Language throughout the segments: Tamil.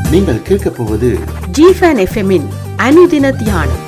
நீங்கள் கேட்கப் போவது ஜிஃபன் எஃப்எம்மின் அனுதின தியானம்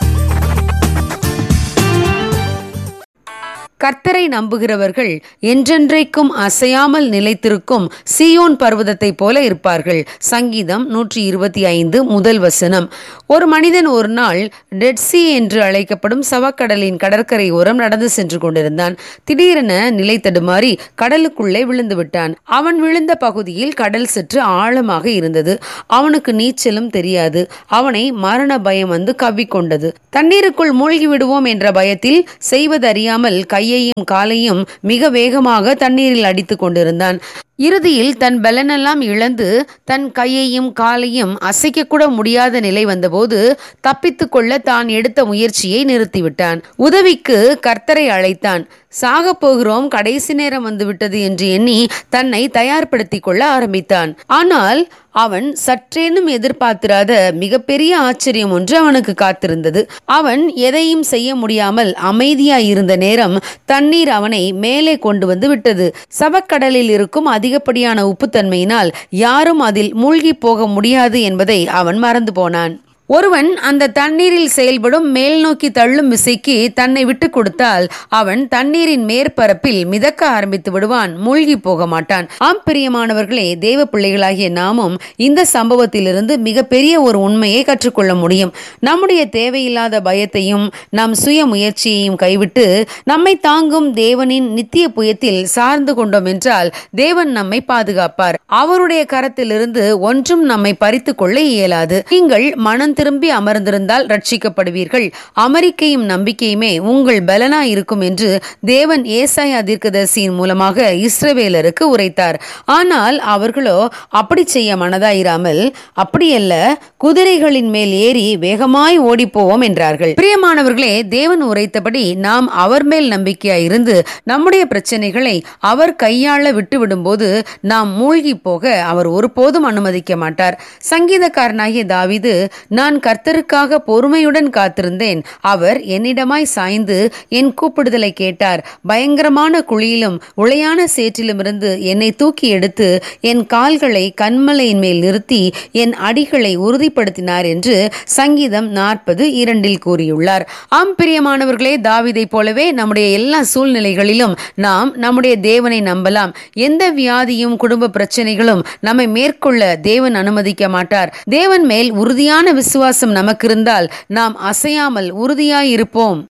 கர்த்தரை நம்புகிறவர்கள் என்றென்றைக்கும் அசையாமல் நிலைத்திருக்கும் சீயோன் பர்வதத்தைப் போல இருப்பார்கள் சங்கீதம் நூற்றி இருபத்தி ஐந்து முதல் வசனம் ஒரு மனிதன் ஒரு நாள் டெட்சி என்று அழைக்கப்படும் சவக்கடலின் கடற்கரை ஓரம் நடந்து சென்று கொண்டிருந்தான் திடீரென நிலை தடுமாறி கடலுக்குள்ளே விழுந்து விட்டான் அவன் விழுந்த பகுதியில் கடல் சற்று ஆழமாக இருந்தது அவனுக்கு நீச்சலும் தெரியாது அவனை மரண பயம் வந்து கவ்விக்கொண்டது தண்ணீருக்குள் மூழ்கி விடுவோம் என்ற பயத்தில் செய்வதறியாமல் கையையும் காலையும் மிக வேகமாக தண்ணீரில் அடித்து கொண்டிருந்தான் இறுதியில் தன் பலனெல்லாம் இழந்து தன் கையையும் காலையும் அசைக்கக்கூட முடியாத நிலை வந்தபோது தப்பித்து கொள்ள தான் எடுத்த முயற்சியை நிறுத்திவிட்டான் உதவிக்கு கர்த்தரை அழைத்தான் சாகப் போகிறோம் கடைசி நேரம் வந்துவிட்டது என்று எண்ணி தன்னை தயார்படுத்திக் கொள்ள ஆரம்பித்தான் ஆனால் அவன் சற்றேனும் எதிர்பார்த்திராத மிகப்பெரிய ஆச்சரியம் ஒன்று அவனுக்கு காத்திருந்தது அவன் எதையும் செய்ய முடியாமல் அமைதியாய் இருந்த நேரம் தண்ணீர் அவனை மேலே கொண்டு வந்து விட்டது சவக்கடலில் இருக்கும் அதிகப்படியான உப்புத்தன்மையினால் யாரும் அதில் மூழ்கி போக முடியாது என்பதை அவன் மறந்து போனான் ஒருவன் அந்த தண்ணீரில் செயல்படும் மேல் நோக்கி தள்ளும் விசைக்கு தன்னை விட்டு கொடுத்தால் அவன் தண்ணீரின் மேற்பரப்பில் மிதக்க ஆரம்பித்து விடுவான் மூழ்கி போக மாட்டான் ஆம் பிரியமானவர்களே தேவ பிள்ளைகளாகிய நாமும் இந்த சம்பவத்திலிருந்து மிகப்பெரிய ஒரு உண்மையை கற்றுக்கொள்ள முடியும் நம்முடைய தேவையில்லாத பயத்தையும் நம் சுய முயற்சியையும் கைவிட்டு நம்மை தாங்கும் தேவனின் நித்திய புயத்தில் சார்ந்து கொண்டோம் என்றால் தேவன் நம்மை பாதுகாப்பார் அவருடைய கரத்திலிருந்து ஒன்றும் நம்மை பறித்து கொள்ள இயலாது நீங்கள் மனம் திரும்பி அமர்ந்திருந்தால் ரட்சிக்கப்படுவீர்கள் அமெரிக்கையும் நம்பிக்கையுமே உங்கள் பலனாய் இருக்கும் என்று தேவன் ஏசாயா தீர்க்கதரிசியின் மூலமாக இஸ்ரவேலருக்கு உரைத்தார் ஆனால் அவர்களோ அப்படி செய்ய மனதாயிராமல் அப்படியல்ல குதிரைகளின் மேல் ஏறி வேகமாய் ஓடிப்போவோம் என்றார்கள் பிரியமானவர்களே தேவன் உரைத்தபடி நாம் அவர் மேல் நம்பிக்கையாய் இருந்து நம்முடைய பிரச்சனைகளை அவர் கையாள விட்டுவிடும்போது நாம் மூழ்கி போக அவர் ஒருபோதும் அனுமதிக்க மாட்டார் சங்கீதக்காரனாகிய தாவிது நான் கர்த்தருக்காக பொறுமையுடன் காத்திருந்தேன் அவர் என்னிடமாய் சாய்ந்து என் கூப்பிடுதலை கேட்டார் பயங்கரமான குழியிலும் உளையான சேற்றிலுமிருந்து என்னை தூக்கி எடுத்து என் கால்களை கண்மலையின் மேல் நிறுத்தி என் அடிகளை உறுதிப்படுத்தினார் என்று சங்கீதம் நாற்பது இரண்டில் கூறியுள்ளார் ஆம் பிரியமானவர்களே தாவிதை போலவே நம்முடைய எல்லா சூழ்நிலைகளிலும் நாம் நம்முடைய தேவனை நம்பலாம் எந்த வியாதியும் குடும்ப பிரச்சனைகளும் நம்மை மேற்கொள்ள தேவன் அனுமதிக்க மாட்டார் தேவன் மேல் உறுதியான விசுவாசம் நமக்கு இருந்தால் நாம் அசையாமல் உறுதியாய் இருப்போம்